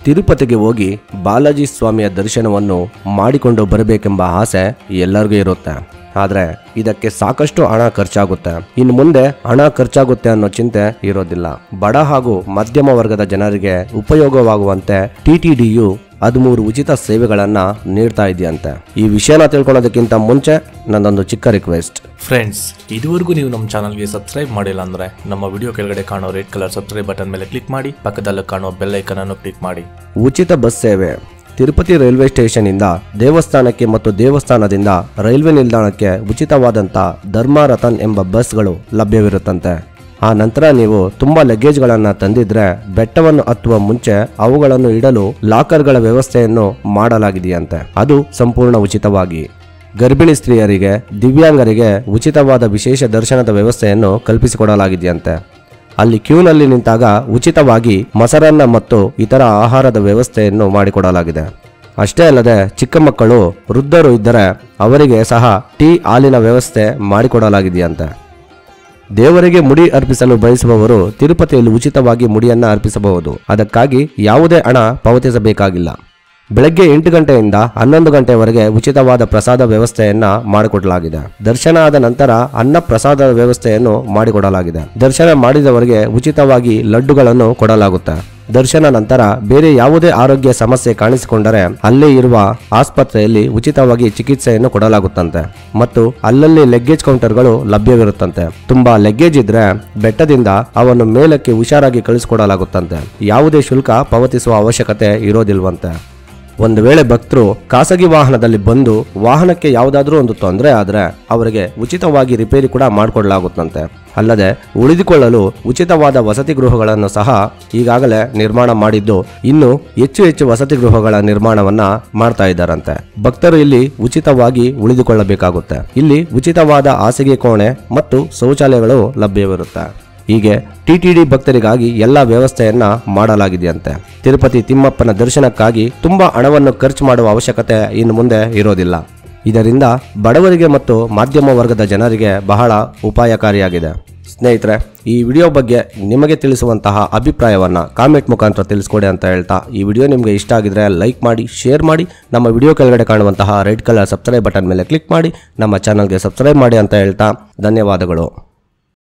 ತಿರುಪತಿಗೆ ಹೋಗಿ ಬಾಲಾಜಿ ಸ್ವಾಮಿಯ ದರ್ಶನವನ್ನು ಮಾಡಿಕೊಂಡು ಬರಬೇಕೆಂಬ ಆಸೆ ಎಲ್ಲರಿಗೂ ಇರುತ್ತೆ ಆದರೆ ಇದಕ್ಕೆ ಸಾಕಷ್ಟು ಹಣ ಖರ್ಚಾಗುತ್ತೆ ಇನ್ನು ಮುಂದೆ ಹಣ ಖರ್ಚಾಗುತ್ತೆ ಅನ್ನೋ ಚಿಂತೆ ಇರೋದಿಲ್ಲ ಬಡ ಹಾಗೂ ಮಧ್ಯಮ ವರ್ಗದ ಜನರಿಗೆ ಉಪಯೋಗವಾಗುವಂತೆ ಟಿ ಟಿ ಡಿಯು ಹದಿಮೂರು ಉಚಿತ ಸೇವೆಗಳನ್ನ ನೀಡ್ತಾ ಇದೆಯಂತೆ ಈ ವಿಷಯನ ತಿಳ್ಕೊಳೋದಕ್ಕಿಂತ ಮುಂಚೆ ನನ್ನೊಂದು ಚಿಕ್ಕ ರಿಕ್ವೆಸ್ಟ್ ಫ್ರೆಂಡ್ಸ್ ಇದುವರೆಗೂ ನೀವು ನಮ್ಮ ಚಾನಲ್ಗೆ ಸಬ್ಸ್ಕ್ರೈಬ್ ಮಾಡಿಲ್ಲ ಅಂದ್ರೆ ನಮ್ಮ ವಿಡಿಯೋ ಕೆಳಗಡೆ ಕಾಣೋ ರೆಡ್ ಕಲರ್ ಸಬ್ಸ್ಕ್ರೈಬ್ ಬಟನ್ ಮೇಲೆ ಕ್ಲಿಕ್ ಮಾಡಿ ಪಕ್ಕದಲ್ಲಿ ಕಾಣೋ ಬೆಲ್ ಐಕನ್ ಅನ್ನು ಕ್ಲಿಕ್ ಮಾಡಿ ಉಚಿತ ಬಸ್ ಸೇವೆ ತಿರುಪತಿ ರೈಲ್ವೆ ಸ್ಟೇಷನ್ ಇಂದ ದೇವಸ್ಥಾನಕ್ಕೆ ಮತ್ತು ದೇವಸ್ಥಾನದಿಂದ ರೈಲ್ವೆ ನಿಲ್ದಾಣಕ್ಕೆ ಉಚಿತವಾದಂಥ ಧರ್ಮರಥನ್ ಎಂಬ ಬಸ್ಗಳು ಲಭ್ಯವಿರುತ್ತಂತೆ ಆ ನಂತರ ನೀವು ತುಂಬಾ ಲಗೇಜ್ಗಳನ್ನು ತಂದಿದ್ರೆ ಬೆಟ್ಟವನ್ನು ಹತ್ತುವ ಮುಂಚೆ ಅವುಗಳನ್ನು ಇಡಲು ಲಾಕರ್ಗಳ ವ್ಯವಸ್ಥೆಯನ್ನು ಮಾಡಲಾಗಿದೆಯಂತೆ ಅದು ಸಂಪೂರ್ಣ ಉಚಿತವಾಗಿ ಗರ್ಭಿಣಿ ಸ್ತ್ರೀಯರಿಗೆ ದಿವ್ಯಾಂಗರಿಗೆ ಉಚಿತವಾದ ವಿಶೇಷ ದರ್ಶನದ ವ್ಯವಸ್ಥೆಯನ್ನು ಕಲ್ಪಿಸಿಕೊಡಲಾಗಿದೆಯಂತೆ ಅಲ್ಲಿ ಕ್ಯೂನಲ್ಲಿ ನಿಂತಾಗ ಉಚಿತವಾಗಿ ಮೊಸರನ್ನ ಮತ್ತು ಇತರ ಆಹಾರದ ವ್ಯವಸ್ಥೆಯನ್ನು ಮಾಡಿಕೊಡಲಾಗಿದೆ ಅಷ್ಟೇ ಅಲ್ಲದೆ ಚಿಕ್ಕ ಮಕ್ಕಳು ವೃದ್ಧರು ಇದ್ದರೆ ಅವರಿಗೆ ಸಹ ಟೀ ಹಾಲಿನ ವ್ಯವಸ್ಥೆ ಮಾಡಿಕೊಡಲಾಗಿದೆಯಂತೆ ದೇವರಿಗೆ ಮುಡಿ ಅರ್ಪಿಸಲು ಬಯಸುವವರು ತಿರುಪತಿಯಲ್ಲಿ ಉಚಿತವಾಗಿ ಮುಡಿಯನ್ನ ಅರ್ಪಿಸಬಹುದು ಅದಕ್ಕಾಗಿ ಯಾವುದೇ ಹಣ ಪಾವತಿಸಬೇಕಾಗಿಲ್ಲ ಬೆಳಗ್ಗೆ ಎಂಟು ಗಂಟೆಯಿಂದ ಹನ್ನೊಂದು ಗಂಟೆವರೆಗೆ ಉಚಿತವಾದ ಪ್ರಸಾದ ವ್ಯವಸ್ಥೆಯನ್ನ ಮಾಡಿಕೊಡಲಾಗಿದೆ ದರ್ಶನ ಆದ ನಂತರ ಅನ್ನ ಪ್ರಸಾದ ವ್ಯವಸ್ಥೆಯನ್ನು ಮಾಡಿಕೊಡಲಾಗಿದೆ ದರ್ಶನ ಮಾಡಿದವರಿಗೆ ಉಚಿತವಾಗಿ ಲಡ್ಡುಗಳನ್ನು ಕೊಡಲಾಗುತ್ತೆ ದರ್ಶನ ನಂತರ ಬೇರೆ ಯಾವುದೇ ಆರೋಗ್ಯ ಸಮಸ್ಯೆ ಕಾಣಿಸಿಕೊಂಡರೆ ಅಲ್ಲೇ ಇರುವ ಆಸ್ಪತ್ರೆಯಲ್ಲಿ ಉಚಿತವಾಗಿ ಚಿಕಿತ್ಸೆಯನ್ನು ಕೊಡಲಾಗುತ್ತಂತೆ ಮತ್ತು ಅಲ್ಲಲ್ಲಿ ಲೆಗ್ಗೇಜ್ ಕೌಂಟರ್ಗಳು ಲಭ್ಯವಿರುತ್ತಂತೆ ತುಂಬಾ ಲೆಗ್ಗೇಜ್ ಇದ್ರೆ ಬೆಟ್ಟದಿಂದ ಅವನ್ನು ಮೇಲಕ್ಕೆ ಹುಷಾರಾಗಿ ಕಳಿಸಿಕೊಡಲಾಗುತ್ತಂತೆ ಯಾವುದೇ ಶುಲ್ಕ ಪಾವತಿಸುವ ಅವಶ್ಯಕತೆ ಇರೋದಿಲ್ವಂತೆ ಒಂದು ವೇಳೆ ಭಕ್ತರು ಖಾಸಗಿ ವಾಹನದಲ್ಲಿ ಬಂದು ವಾಹನಕ್ಕೆ ಯಾವುದಾದ್ರೂ ಒಂದು ತೊಂದರೆ ಆದರೆ ಅವರಿಗೆ ಉಚಿತವಾಗಿ ರಿಪೇರಿ ಕೂಡ ಮಾಡಿಕೊಡಲಾಗುತ್ತಂತೆ ಅಲ್ಲದೆ ಉಳಿದುಕೊಳ್ಳಲು ಉಚಿತವಾದ ವಸತಿ ಗೃಹಗಳನ್ನು ಸಹ ಈಗಾಗಲೇ ನಿರ್ಮಾಣ ಮಾಡಿದ್ದು ಇನ್ನು ಹೆಚ್ಚು ಹೆಚ್ಚು ವಸತಿ ಗೃಹಗಳ ನಿರ್ಮಾಣವನ್ನ ಮಾಡ್ತಾ ಇದ್ದಾರಂತೆ ಭಕ್ತರು ಇಲ್ಲಿ ಉಚಿತವಾಗಿ ಉಳಿದುಕೊಳ್ಳಬೇಕಾಗುತ್ತೆ ಇಲ್ಲಿ ಉಚಿತವಾದ ಹಾಸಿಗೆ ಕೋಣೆ ಮತ್ತು ಶೌಚಾಲಯಗಳು ಲಭ್ಯವಿರುತ್ತೆ ಹೀಗೆ ಟಿಟಿಡಿ ಭಕ್ತರಿಗಾಗಿ ಎಲ್ಲ ವ್ಯವಸ್ಥೆಯನ್ನ ಮಾಡಲಾಗಿದೆಯಂತೆ ತಿರುಪತಿ ತಿಮ್ಮಪ್ಪನ ದರ್ಶನಕ್ಕಾಗಿ ತುಂಬಾ ಹಣವನ್ನು ಖರ್ಚು ಮಾಡುವ ಅವಶ್ಯಕತೆ ಇನ್ನು ಮುಂದೆ ಇರೋದಿಲ್ಲ ಇದರಿಂದ ಬಡವರಿಗೆ ಮತ್ತು ಮಾಧ್ಯಮ ವರ್ಗದ ಜನರಿಗೆ ಬಹಳ ಉಪಾಯಕಾರಿಯಾಗಿದೆ ಸ್ನೇಹಿತರೆ ಈ ವಿಡಿಯೋ ಬಗ್ಗೆ ನಿಮಗೆ ತಿಳಿಸುವಂತಹ ಅಭಿಪ್ರಾಯವನ್ನ ಕಾಮೆಂಟ್ ಮುಖಾಂತರ ತಿಳಿಸ್ಕೊಡಿ ಅಂತ ಹೇಳ್ತಾ ಈ ವಿಡಿಯೋ ನಿಮಗೆ ಇಷ್ಟ ಆಗಿದ್ರೆ ಲೈಕ್ ಮಾಡಿ ಶೇರ್ ಮಾಡಿ ನಮ್ಮ ವಿಡಿಯೋ ಕೆಳಗಡೆ ಕಾಣುವಂತಹ ರೆಡ್ ಕಲರ್ ಸಬ್ಸ್ಕ್ರೈಬ್ ಬಟನ್ ಮೇಲೆ ಕ್ಲಿಕ್ ಮಾಡಿ ನಮ್ಮ ಚಾನಲ್ಗೆ ಸಬ್ಸ್ಕ್ರೈಬ್ ಮಾಡಿ ಅಂತ ಹೇಳ್ತಾ ಧನ್ಯವಾದಗಳು